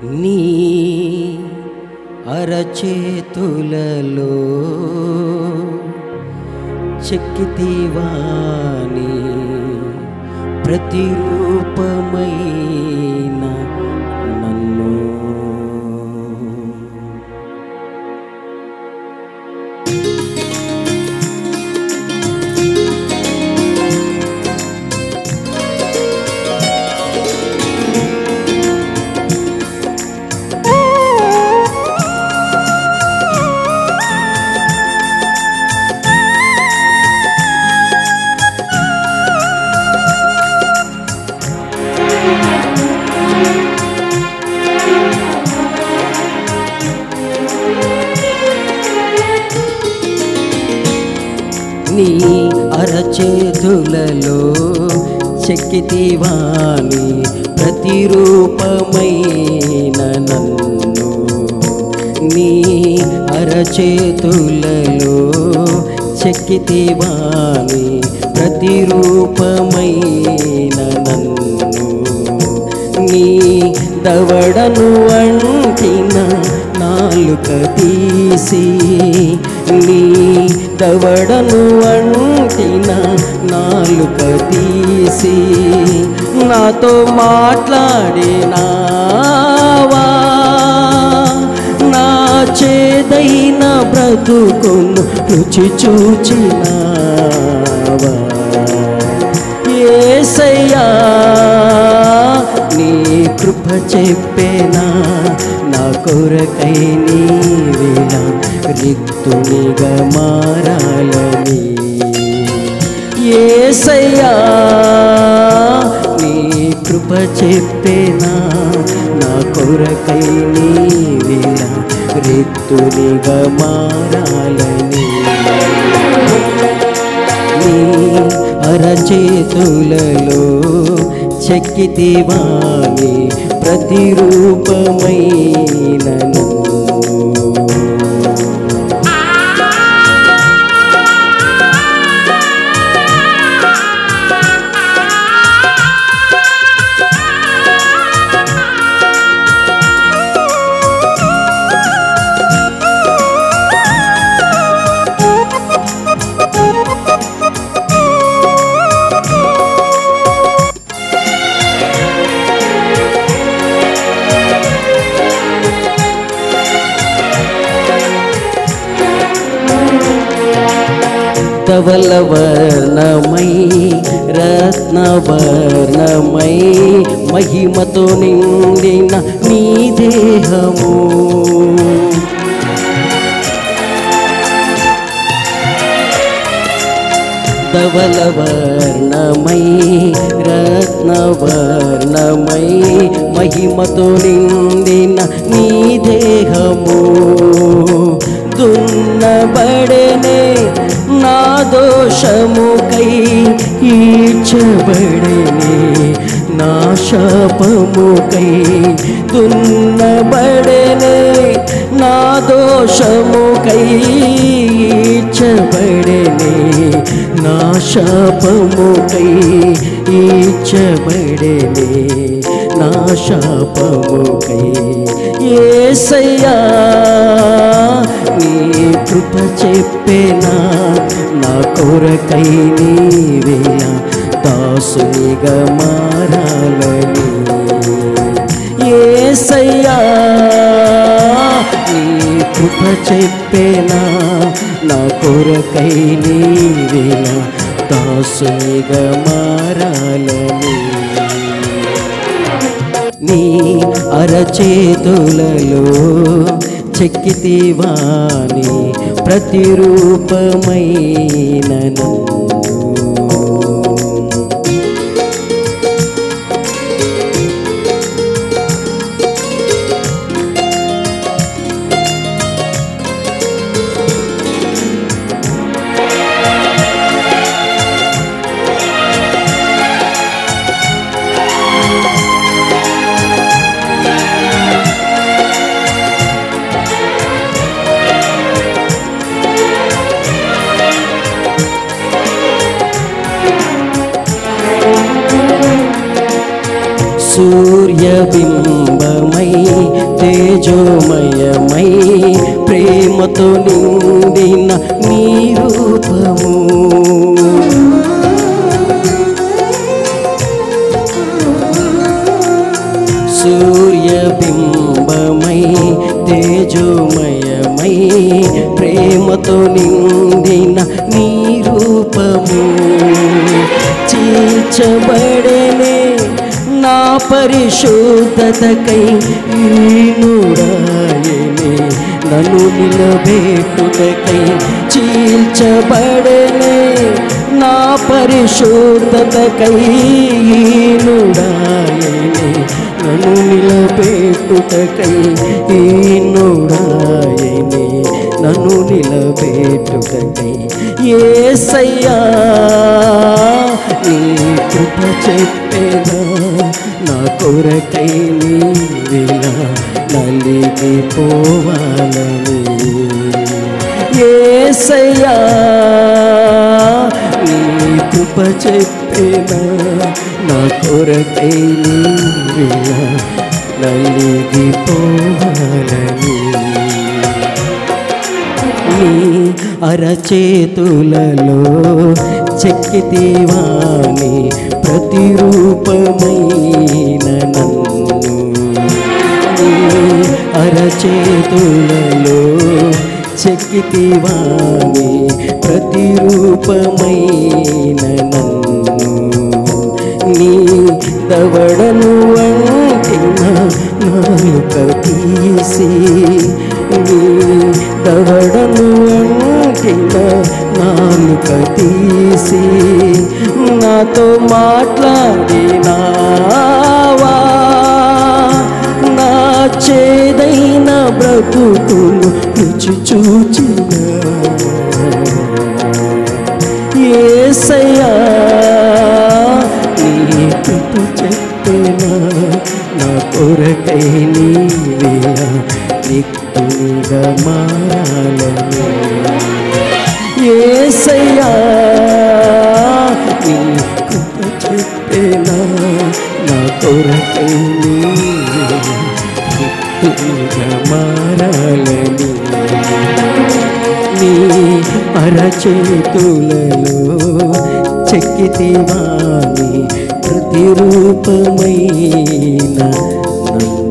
నీ అరచేతులలో చెక్కితీవాని ప్రతిరూపమైన నన్ను నీ అరచేతులలో చెక్కితివాని ప్రతిరూపమైన నన్ను నీ అరచేతులలో చెక్కితివాని ప్రతిరూపమైన నన్ను నీ దవడను అంటిన నాలుక తీసి నీ దవడను అంటిన నాలుక తీసి నాతో మాట్లాడినావా నా చేదైన బ్రతుకును రుచి చూచినావా ఏసయ్యా నీ కృప చెప్పేనా నా కొరకై నీవేళ రిక్తునిగా మారాలని ఏసయ్యా నీ కృప చెప్పేనా నా కొరకై నీవేళ రిక్తునిగా మారాలని నీ అరచేతులలో చెక్కితివాని ప్రతిరూపమైన నన్ను ధవలవర్ణమై రత్నవర్ణమై మహిమతో నిండిన నీ దేహము ధవలవర్ణమై రత్నవర్ణమై మహిమతో నిండిన నీ దేహము దున్నబడనే నా దోషముకై ఈడ్చబడనే నా శాపముకై దున్నబడనే నా దోషముకై ఈడ్చబడనే నా శాపముకై ఈడ్చబడనే నా శాపముకై ఏసయ్యా నీ కృప చెప్పేనా నా కొరకై నీవేళ దాసునిగా మారాలని ఏసయ్యా నీ కృప చెప్పేనా నా కొరకై నీవేళ దాసునిగా మారాలని నీ అరచేతులలో చెక్కితివాని ప్రతిరూపమైన నన్ను సూర్యబింబమై తేజోమయమై ప్రేమతో నిండిన నీ రూపము సూర్యబింబమై తేజోమయమై ప్రేమతో నిండిన నీ రూపము చీల్చబడనే నా పరిశుద్ధతకై ఈనుడాయనే నన్ను నిలబెట్టుటకై చీల్చబడనే నా పరిశుద్ధతకై ఈనుడాయనే నన్ను నిలబెట్టుటకై ఈనుడాయనే నన్ను నిలబెట్టుటకై ఏసయ్యా నీ కృప చెప్పేదా నా కొరకై నీవిలా నలిగిపోవాలని ఏసయ్యా నీ కృప చెప్పేదా నా కొరకై నీవిలా నలిగిపోవాలని నీ అరచేతులలో చెక్కితీవాని ప్రతిరూపమైన నన్ను నీ అరచేతులలో చెక్కితీవాని ప్రతిరూపమైన నన్ను నీ దవడను వంటిన నాలుక తీసి నీ దవడను వంటిన నాలుక తీసి నాతో మాట్లాడినావా నా చేదైన బ్రతుకును రుచి చూచిన ఏసయ్యా నీ కృప చెప్పేనా నా కొరకై నీవేలా నిత్తుగా మారాలని ఏసయ్యా నీ కృప చెప్పేనా నా కొరకై నీవేలా నిత్తుగా మారాలని నీ అరచేతులలో చెక్కితివాని ప్రతిరూపమైన నన్ను